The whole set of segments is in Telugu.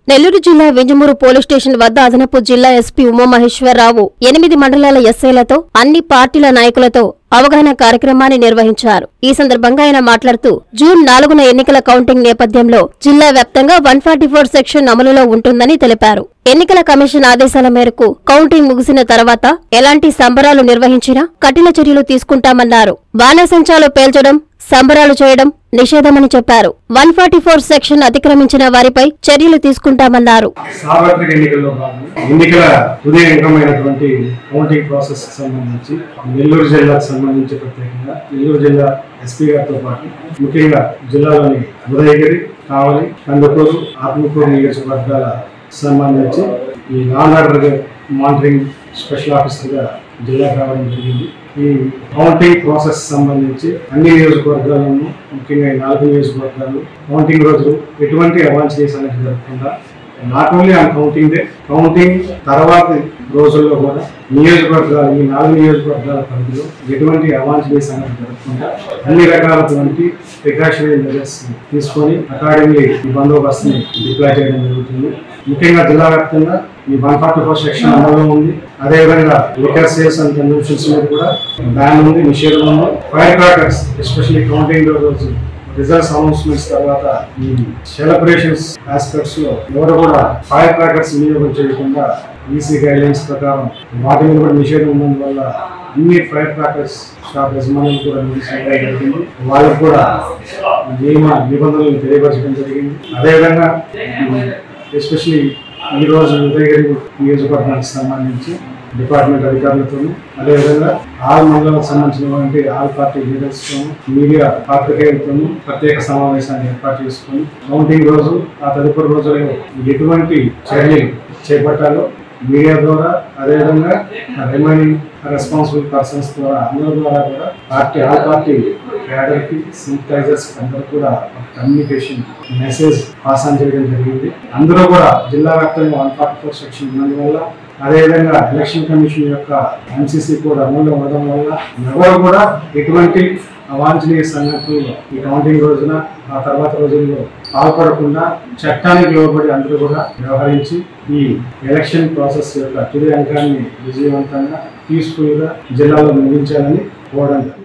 నెల్లూరు జిల్లా వింజమూరు పోలీస్ స్టేషన్ వద్ద అదనపు జిల్లా ఎస్పీ ఉమామహేశ్వరరావు ఎనిమిది మండలాల ఎస్ఐలతో అన్ని పార్టీల నాయకులతో అవగాహన కార్యక్రమాన్ని నిర్వహించారు ఈ సందర్భంగా ఆయన మాట్లాడుతూ జూన్ నాలుగున ఎన్నికల కౌంటింగ్ నేపథ్యంలో జిల్లా వ్యాప్తంగా వన్ ఫార్టీ ఫోర్ సెక్షన్ అమలులో ఉంటుందని తెలిపారు ఎన్నికల కమిషన్ ఆదేశాల మేరకు కౌంటింగ్ ముగిసిన తర్వాత ఎలాంటి సంబరాలు నిర్వహించినా కఠిన చర్యలు తీసుకుంటామన్నారు బాణసంచాలు పేల్చడం సంబరాలు చేయడం నిషేధమని చెప్పారు వన్ ఫార్టీ ఫోర్ సెక్షన్ అతిక్రమించిన వారిపై చర్యలు తీసుకుంటామన్నారు సార్వత్రిక ఎన్నికల్లో భాగంగా ఎన్నికల తుది అంకమైనటువంటి కౌంటింగ్ ప్రాసెస్ సంబంధించి నెల్లూరు జిల్లాకు సంబంధించి ప్రత్యేకంగా నెల్లూరు జిల్లా ఎస్పీ గారితో పాటు ముఖ్యంగా జిల్లాలోని ఉదయగిరి కావలి కందుకూరు ఆత్మకూరు నియోజకవర్గాల సంబంధించి ఈ లాండ్ ఆర్డర్ మానిటరింగ్ స్పెషల్ ఆఫీసర్గా జిల్లాకు రావడం జరిగింది ఈ కౌంటింగ్ ప్రాసెస్ సంబంధించి అన్ని నియోజకవర్గాలను ముఖ్యంగా ఈ నాలుగు నియోజకవర్గాలు కౌంటింగ్ రోజు ఎటువంటి అవాంఛనీయ సంఘటన జరగకుండా not only on counting day counting తర్వాత రోజుల్లో కూడా నియోజకవర్గాలు ఈ నాలుగు నియోజకవర్గాల పరిధిలో ఎటువంటి అవాంఛనీయ సంఘటన జరగకుండా అన్ని రకాలటువంటి ప్రికాషనరీ మెజర్స్ తీసుకొని అకార్డింగ్లీ ఈ బందోబస్తుని డిప్లాయ్ చేయడం జరుగుతుంది ముఖ్యంగా జిల్లా వ్యాప్తంగా ఈ వన్ ఫార్టీ ఫోర్ సెక్షన్ అమల్లో ఉంది అదేవిధంగా లిక్కర్ సేల్స్ అండ్ కన్వెన్షన్స్ మీద కూడా బ్యాన్ ఉంది నిషేధం ఉంది ఫైర్ క్రాకర్స్ ఎస్పెషల్లీ కౌంటింగ్ రోజు రిజల్ట్స్ అనౌన్స్మెంట్స్ తర్వాత ఈ సెలబ్రేషన్స్ ఆస్పెక్ట్స్ లో ఎవరు కూడా ఫైర్ క్రాకర్స్ వినియోగం చేయకుండా ఈసీ గైడ్ లైన్స్ ప్రకారం వాటి మీద కూడా నిషేధం ఉన్నందువల్ల అన్ని ఫైర్ క్రాకర్స్ షాప్ యజమానులు కూడా నోటీస్ ఇవ్వడం జరిగింది వాళ్ళకు కూడా నియమ నిబంధనలు తెలియపరచడం జరిగింది అదేవిధంగా ఎస్పెషలీ ఈ రోజు ఉదయగిరి నియోజకవర్గానికి సంబంధించి డిపార్ట్మెంట్ అధికారులతో అదేవిధంగా ఆల్ మండలాలకు సంబంధించినటువంటి ఆల్ పార్టీ లీడర్స్ మీడియా పాత్రికేయులతో ప్రత్యేక సమావేశాన్ని ఏర్పాటు చేసుకొని కౌంటింగ్ రోజు ఆ తదుపరి రోజుల్లో ఎటువంటి చర్యలు చేపట్టాలో మీడియా ద్వారా అదేవిధంగా రిమైనింగ్ రెస్పాన్సిబుల్ పర్సన్స్ ద్వారా అందరి ద్వారా కూడా పార్టీ ఆల్ పార్టీ క్యాడర్ కి సింపటైజర్స్ అందరూ కూడా కమ్యూనికేషన్ మెసేజ్ పాస్ ఆన్ చేయడం జరిగింది అందరూ కూడా జిల్లా వ్యాప్తంగా వన్ ఫార్టీ ఫోర్ సెక్షన్ ఉన్నందువల్ల అదేవిధంగా ఎలక్షన్ కమిషన్ యొక్క ఎన్సీసీ కూడా అమల్లో ఉండడం వల్ల ఎవరు కూడా ఎటువంటి అవాంఛనీయ సంఘటనలు ఈ కౌంటింగ్ రోజున ఆ తర్వాత రోజుల్లో పాల్పడకుండా చట్టానికి లోబడి అందరూ కూడా వ్యవహరించి ఈ ఎలక్షన్ ప్రాసెస్ యొక్క తుది అంకాన్ని విజయవంతంగా పీస్ఫుల్ గా జిల్లాలో ముగించాలని కోరడం జరిగింది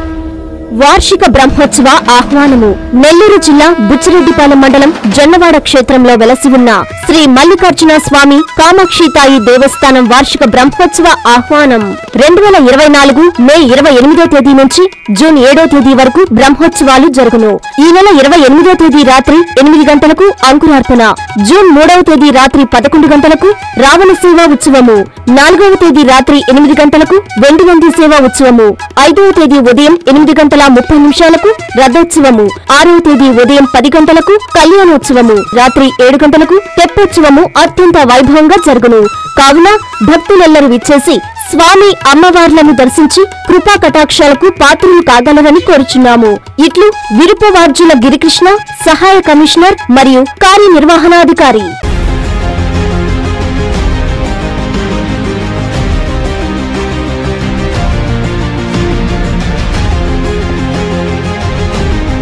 వార్షిక బ్రహ్మోత్సవ ఆహ్వానము నెల్లూరు జిల్లా బుచ్చిరెడ్డిపాలెం మండలం జొన్నవాడ క్షేత్రంలో వెలసి ఉన్న శ్రీ మల్లికార్జున స్వామి కామాక్షి తాయి దేవస్థానం వార్షిక బ్రహ్మోత్సవ ఆహ్వానం రెండు వేల ఇరవై నాలుగు మే ఇరవై ఎనిమిదో తేదీ నుంచి జూన్ ఏడో తేదీ వరకు బ్రహ్మోత్సవాలు జరుగును ఈ నెల ఇరవై ఎనిమిదో తేదీ రాత్రి ఎనిమిది గంటలకు అంకురార్పణ జూన్ మూడవ తేదీ రాత్రి పదకొండు గంటలకు రావణ సేవా ఉత్సవము నాలుగవ తేదీ రాత్రి ఎనిమిది గంటలకు వెండి నంది సేవా ఉత్సవము ఐదవ తేదీ ఉదయం ఎనిమిది గంటల ముప్పై నిమిషాలకు రథోత్సవము ఆరవ తేదీ ఉదయం పది గంటలకు కళ్యాణోత్సవము రాత్రి ఏడు గంటలకు తెప్పోత్సవము అత్యంత వైభవంగా జరుగును కావున భక్తులెల్లరూ విచ్చేసి స్వామి అమ్మవార్లను దర్శించి కృపా కటాక్షాలకు పాత్రలు కాగలరని కోరుచున్నాము ఇట్లు విరుపవార్జుల గిరికృష్ణ సహాయ కమిషనర్ మరియు కార్యనిర్వహణాధికారి